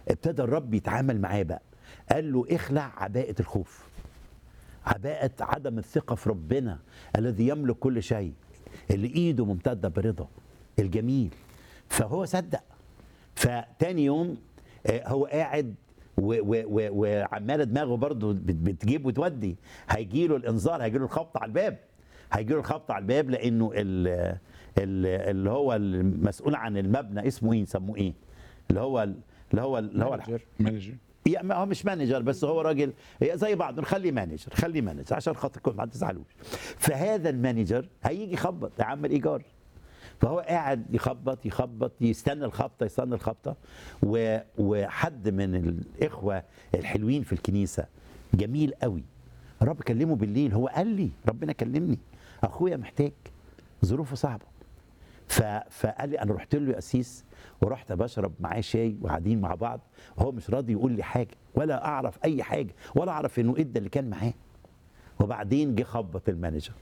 ابتدى الرب يتعامل معاه بقى قال له اخلع عباءة الخوف عباءة عدم الثقة في ربنا الذي يملك كل شيء اللي ايده ممتدة برضا الجميل فهو صدق فتاني يوم آه، هو قاعد و- و- و- وعماله دماغه برضه بت- بتجيب وتودي هيجي له الانذار هيجي له الخبط على الباب هيجي له الخبط على الباب لانه ال- ال- اللي هو المسؤول عن المبنى اسمه ايه يسموه ايه اللي هو اللي هو اللي هو مانجر مانجر يعني ما هو مش مانجر بس هو راجل هي زي بعض نخليه مانجر خليه مانجر عشان خاطركم ما تزعلوش فهذا المانجر هيجي يخبط يا عم الايجار فهو قاعد يخبط يخبط يستنى الخبطه يستنى الخبطه و... وحد من الاخوه الحلوين في الكنيسه جميل قوي الرب كلمه بالليل هو قال لي ربنا كلمني اخويا محتاج ظروفه صعبه ف... فقال لي انا رحت له يا اسيس ورحت بشرب معاه شاي وقاعدين مع بعض وهو مش راضي يقول لي حاجه ولا اعرف اي حاجه ولا اعرف انه ادى اللي كان معاه وبعدين جه خبط المانجر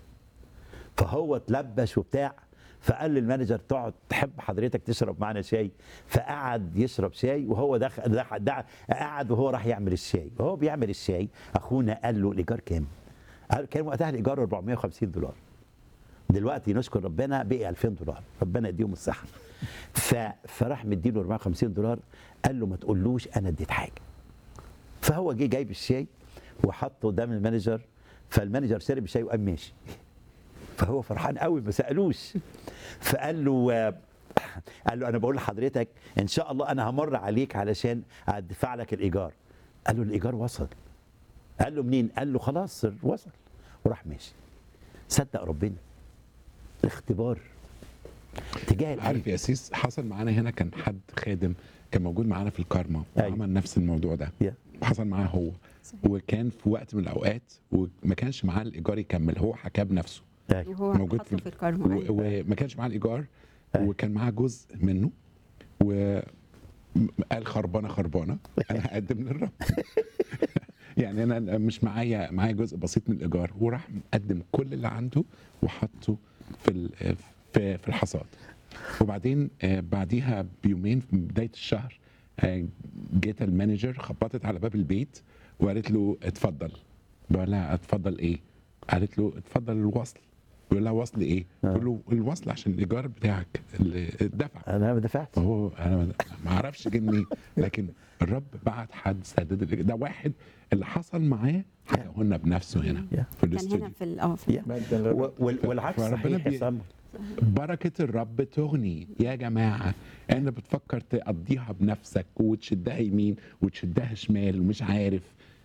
فهو اتلبش وبتاع فقال للمانجر تقعد تحب حضرتك تشرب معانا شاي فقعد يشرب شاي وهو دخل دخل دع قعد وهو راح يعمل الشاي وهو بيعمل الشاي اخونا قال له الايجار كام؟ قال كان وقتها الايجار 450 دولار دلوقتي نشكر ربنا بقي 2000 دولار ربنا يديهم الصحه ف... فراح مديله 450 دولار قال له ما تقولوش انا اديت حاجه فهو جه جايب الشاي وحطه قدام المانجر فالمانجر شرب الشاي وقام ماشي فهو فرحان قوي ما سالوش فقال له آه، قال له انا بقول لحضرتك ان شاء الله انا همر عليك علشان ادفع لك الايجار قال له الايجار وصل قال له منين قال له خلاص وصل وراح ماشي صدق ربنا اختبار تجاه عارف القلب يا سيس حصل معانا هنا كان حد خادم كان موجود معانا في الكارما أيوة. وعمل نفس الموضوع ده يا. وحصل معاه هو صحيح. وكان في وقت من الاوقات وما كانش معاه الايجار يكمل هو حكاه بنفسه أيوة. وهو موجود حاطه في- في الكارما و- أيوة. وما كانش معاه الايجار أيوة. وكان معاه جزء منه و م- قال خربانه خربانه انا هقدم للرب يعني انا مش معايا معايا جزء بسيط من الايجار وراح مقدم كل اللي عنده وحطه في ال- في في الحصاد وبعدين آه، بعديها بيومين في بدايه الشهر آه، جت المانجر خبطت على باب البيت وقالت له اتفضل بقول لها اتفضل ايه قالت له اتفضل الوصل بيقول لها وصل ايه بيقول له الوصل عشان الايجار بتاعك اللي اتدفع انا ما دفعت هو انا ما- ما اعرفش جه منين لكن الرب بعت حد سدد الإيجار. ده واحد اللي حصل معاه حكاه لنا بنفسه هنا يا. في كان هنا الاستوديو في ال- اه في يا. ال- و- وال- والعكس فربنا صحيح يا بي- سامر بركة الرب تغني يا جماعة أنا بتفكر تقضيها بنفسك وتشدها يمين وتشدها شمال ومش عارف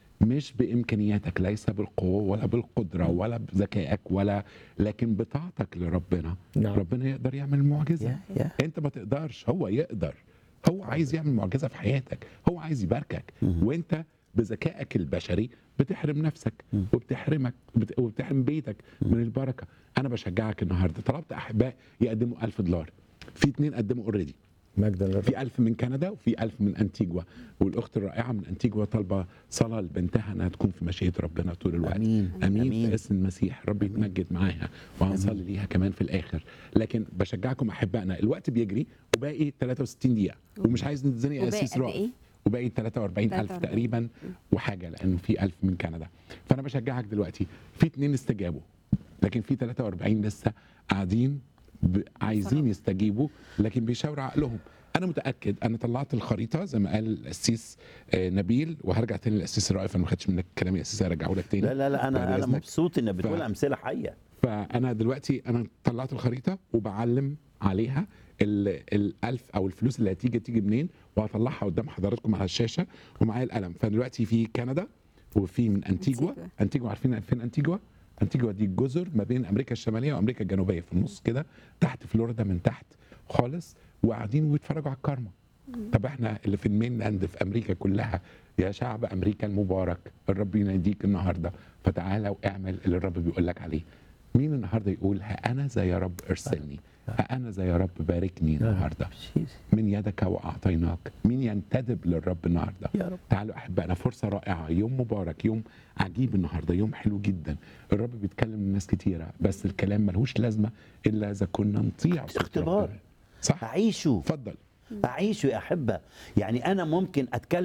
مش بإمكانياتك ليس بالقوة ولا بالقدرة ولا بذكائك ولا لكن بطاعتك لربنا نعم. ربنا يقدر يعمل معجزة يا يا انت ما تقدرش هو يقدر هو عايز يعمل معجزه في حياتك هو عايز يباركك وانت بذكائك البشري بتحرم نفسك وبتحرمك بت- وبتحرم بيتك من البركه انا بشجعك النهارده طلبت احباء يقدموا ألف دولار في اتنين قدموا اوريدي مجدا للرب في ألف من كندا وفي ألف من أنتيجوا والأخت الرائعة من أنتيجوا طالبة صلاة لبنتها أنها تكون في مشيئة ربنا طول الوقت أمين. أمين, أمين. في اسم المسيح رب يتمجد معاها وهنصلي ليها كمان في الآخر لكن بشجعكم أحبائنا الوقت بيجري وباقي 63 دقيقة ومش عايز نتزنق يا وباقي أسيس قد رائع إيه؟ وباقي 43 ألف 43. تقريبا وحاجة لأن في ألف من كندا فأنا بشجعك دلوقتي في اتنين استجابوا لكن في 43 لسه قاعدين ب... عايزين يستجيبوا لكن بيشاوروا عقلهم انا متاكد انا طلعت الخريطه زي ما قال الاسيس آه، نبيل وهرجع تاني للاسيس رائف انا ما خدتش منك الكلام يا اسيس هرجعه لك تاني لا لا لا بعد انا انا إذنك. مبسوط انك بتقول ف- امثله حيه فانا دلوقتي انا طلعت الخريطه وبعلم عليها ال- الالف او الفلوس اللي هتيجي تيجي منين وهطلعها قدام حضراتكم على الشاشه ومعايا القلم فدلوقتي في كندا وفي من انتيجوا أنتيجوا. انتيجوا عارفين فين انتيجوا انتيجوا دي جزر ما بين امريكا الشماليه وامريكا الجنوبيه في النص كده تحت فلوريدا من تحت خالص وقاعدين ويتفرجوا على الكارما طب احنا اللي في المين لاند في امريكا كلها يا شعب امريكا المبارك الرب يناديك النهارده فتعالى واعمل اللي الرب بيقول لك عليه مين النهارده يقول ها انا ذا يا رب ارسلني ها انا ذا يا رب باركني النهارده من يدك واعطيناك مين ينتدب للرب النهارده يا رب. تعالوا احبائنا فرصه رائعه يوم مبارك يوم عجيب النهارده يوم حلو جدا الرب بيتكلم لناس كتيره بس الكلام ملهوش لازمه الا اذا كنا نطيع صوت اختبار. ربنا. صح عيشوا اتفضل اعيشه يا احبه يعني انا ممكن اتكلم